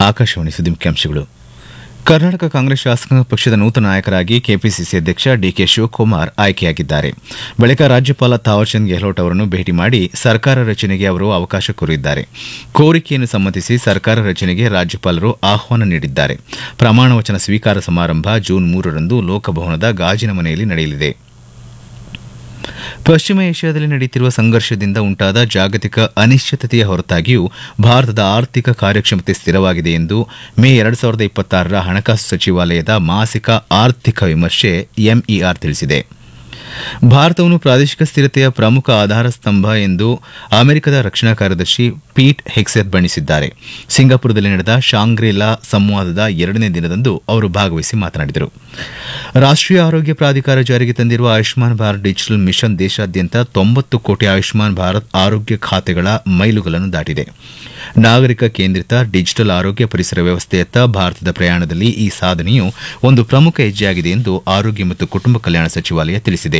ಆಕಾಶವಾಣಿ ಸುದ್ದಿ ಮುಖ್ಯಾಂಶಗಳು ಕರ್ನಾಟಕ ಕಾಂಗ್ರೆಸ್ ಶಾಸಕಾಂಗ ಪಕ್ಷದ ನೂತನ ನಾಯಕರಾಗಿ ಕೆಪಿಸಿಸಿ ಅಧ್ಯಕ್ಷ ಡಿಕೆ ಶಿವಕುಮಾರ್ ಆಯ್ಕೆಯಾಗಿದ್ದಾರೆ ಬಳಿಕ ರಾಜ್ಯಪಾಲ ತಾವರ್ಚಂದ್ ಗೆಹ್ಲೋಟ್ ಅವರನ್ನು ಭೇಟಿ ಮಾಡಿ ಸರ್ಕಾರ ರಚನೆಗೆ ಅವರು ಅವಕಾಶ ಕೋರಿದ್ದಾರೆ ಕೋರಿಕೆಯನ್ನು ಸಮ್ಮತಿಸಿ ಸರ್ಕಾರ ರಚನೆಗೆ ರಾಜ್ಯಪಾಲರು ಆಹ್ವಾನ ನೀಡಿದ್ದಾರೆ ಪ್ರಮಾಣ ವಚನ ಸ್ವೀಕಾರ ಸಮಾರಂಭ ಜೂನ್ ಮೂರರಂದು ಲೋಕಭವನದ ಗಾಜಿನ ಮನೆಯಲ್ಲಿ ನಡೆಯಲಿದೆ ಪಶ್ಚಿಮ ಏಷ್ಯಾದಲ್ಲಿ ನಡೆಯುತ್ತಿರುವ ಸಂಘರ್ಷದಿಂದ ಉಂಟಾದ ಜಾಗತಿಕ ಅನಿಶ್ಚಿತತೆಯ ಹೊರತಾಗಿಯೂ ಭಾರತದ ಆರ್ಥಿಕ ಕಾರ್ಯಕ್ಷಮತೆ ಸ್ಥಿರವಾಗಿದೆ ಎಂದು ಮೇ ಎರಡು ಸಾವಿರದ ಇಪ್ಪತ್ತಾರರ ಹಣಕಾಸು ಸಚಿವಾಲಯದ ಮಾಸಿಕ ಆರ್ಥಿಕ ವಿಮರ್ಶೆ ಎಂಇಆರ್ ತಿಳಿಸಿದೆ ಭಾರತವನ್ನು ಪ್ರಾದೇಶಿಕ ಸ್ಥಿರತೆಯ ಪ್ರಮುಖ ಆಧಾರ ಸ್ತಂಭ ಎಂದು ಅಮೆರಿಕದ ರಕ್ಷಣಾ ಕಾರ್ಯದರ್ಶಿ ಪೀಟ್ ಹೆಕ್ಸೆತ್ ಬಣ್ಣಿಸಿದ್ದಾರೆ ಸಿಂಗಾಪುರದಲ್ಲಿ ನಡೆದ ಶಾಂಗ್ರಿಲಾ ಸಂವಾದದ ಎರಡನೇ ದಿನದಂದು ಅವರು ಭಾಗವಹಿಸಿ ಮಾತನಾಡಿದರು ರಾಷ್ಟೀಯ ಆರೋಗ್ಯ ಪ್ರಾಧಿಕಾರ ಜಾರಿಗೆ ತಂದಿರುವ ಆಯುಷ್ಮಾನ್ ಭಾರತ್ ಡಿಜಿಟಲ್ ಮಿಷನ್ ದೇಶಾದ್ಯಂತ ತೊಂಬತ್ತು ಕೋಟಿ ಆಯುಷ್ಮಾನ್ ಭಾರತ್ ಆರೋಗ್ಯ ಖಾತೆಗಳ ಮೈಲುಗಲ್ಲನ್ನು ದಾಟಿದೆ ನಾಗರಿಕ ಕೇಂದ್ರಿತ ಡಿಜಿಟಲ್ ಆರೋಗ್ಯ ಪರಿಸರ ವ್ಯವಸ್ಥೆಯತ್ತ ಭಾರತದ ಪ್ರಯಾಣದಲ್ಲಿ ಈ ಸಾಧನೆಯು ಒಂದು ಪ್ರಮುಖ ಹೆಜ್ಜೆಯಾಗಿದೆ ಎಂದು ಆರೋಗ್ಯ ಮತ್ತು ಕುಟುಂಬ ಕಲ್ಯಾಣ ಸಚಿವಾಲಯ ತಿಳಿಸಿದೆ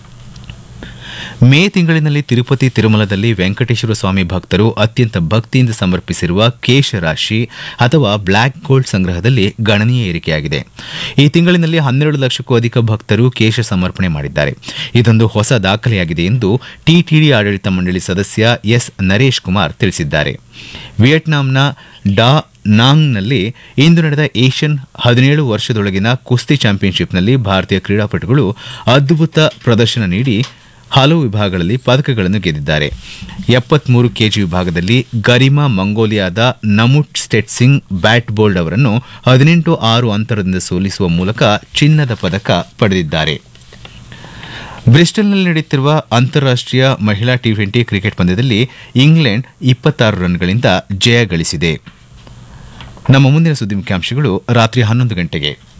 ಮೇ ತಿಂಗಳಿನಲ್ಲಿ ತಿರುಪತಿ ತಿರುಮಲದಲ್ಲಿ ವೆಂಕಟೇಶ್ವರ ಸ್ವಾಮಿ ಭಕ್ತರು ಅತ್ಯಂತ ಭಕ್ತಿಯಿಂದ ಸಮರ್ಪಿಸಿರುವ ಕೇಶರಾಶಿ ಅಥವಾ ಬ್ಲಾಕ್ ಗೋಲ್ಡ್ ಸಂಗ್ರಹದಲ್ಲಿ ಗಣನೀಯ ಏರಿಕೆಯಾಗಿದೆ ಈ ತಿಂಗಳಿನಲ್ಲಿ ಹನ್ನೆರಡು ಲಕ್ಷಕ್ಕೂ ಅಧಿಕ ಭಕ್ತರು ಕೇಶ ಸಮರ್ಪಣೆ ಮಾಡಿದ್ದಾರೆ ಇದೊಂದು ಹೊಸ ದಾಖಲೆಯಾಗಿದೆ ಎಂದು ಟಿಟಿಡಿ ಆಡಳಿತ ಮಂಡಳಿ ಸದಸ್ಯ ಎಸ್ ನರೇಶ್ ಕುಮಾರ್ ತಿಳಿಸಿದ್ದಾರೆ ವಿಯೆಟ್ನಾಂನ ಡಾ ನಾಂಗ್ನಲ್ಲಿ ಇಂದು ನಡೆದ ಏಷ್ಯನ್ ಹದಿನೇಳು ವರ್ಷದೊಳಗಿನ ಕುಸ್ತಿ ಚಾಂಪಿಯನ್ಶಿಪ್ನಲ್ಲಿ ಭಾರತೀಯ ಕ್ರೀಡಾಪಟುಗಳು ಅದ್ಭುತ ಪ್ರದರ್ಶನ ನೀಡಿ ಹಲವು ವಿಭಾಗಗಳಲ್ಲಿ ಪದಕಗಳನ್ನು ಗೆದ್ದಿದ್ದಾರೆ ಎಪ್ಪತ್ಮೂರು ಕೆಜಿ ವಿಭಾಗದಲ್ಲಿ ಗರಿಮಾ ಮಂಗೋಲಿಯಾದ ನಮುಟ್ ಸ್ಟೆಟ್ಸಿಂಗ್ ಬ್ಯಾಟ್ ಬೋಲ್ಡ್ ಅವರನ್ನು ಹದಿನೆಂಟು ಆರು ಅಂತರದಿಂದ ಸೋಲಿಸುವ ಮೂಲಕ ಚಿನ್ನದ ಪದಕ ಪಡೆದಿದ್ದಾರೆ ಬ್ರಿಸ್ಟಲ್ನಲ್ಲಿ ನಡೆಯುತ್ತಿರುವ ಅಂತಾರಾಷ್ಟೀಯ ಮಹಿಳಾ ಟಿ ಟ್ವೆಂಟಿ ಕ್ರಿಕೆಟ್ ಪಂದ್ಯದಲ್ಲಿ ಇಂಗ್ಲೆಂಡ್ ಇಪ್ಪತ್ತಾರು ರನ್ಗಳಿಂದ ಜಯ ಗಳಿಸಿದೆ ನಮ್ಮ ಮುಂದಿನ ಸುದ್ದಿ ಮುಖ್ಯಾಂಶಗಳು ರಾತ್ರಿ ಹನ್ನೊಂದು ಗಂಟೆಗೆ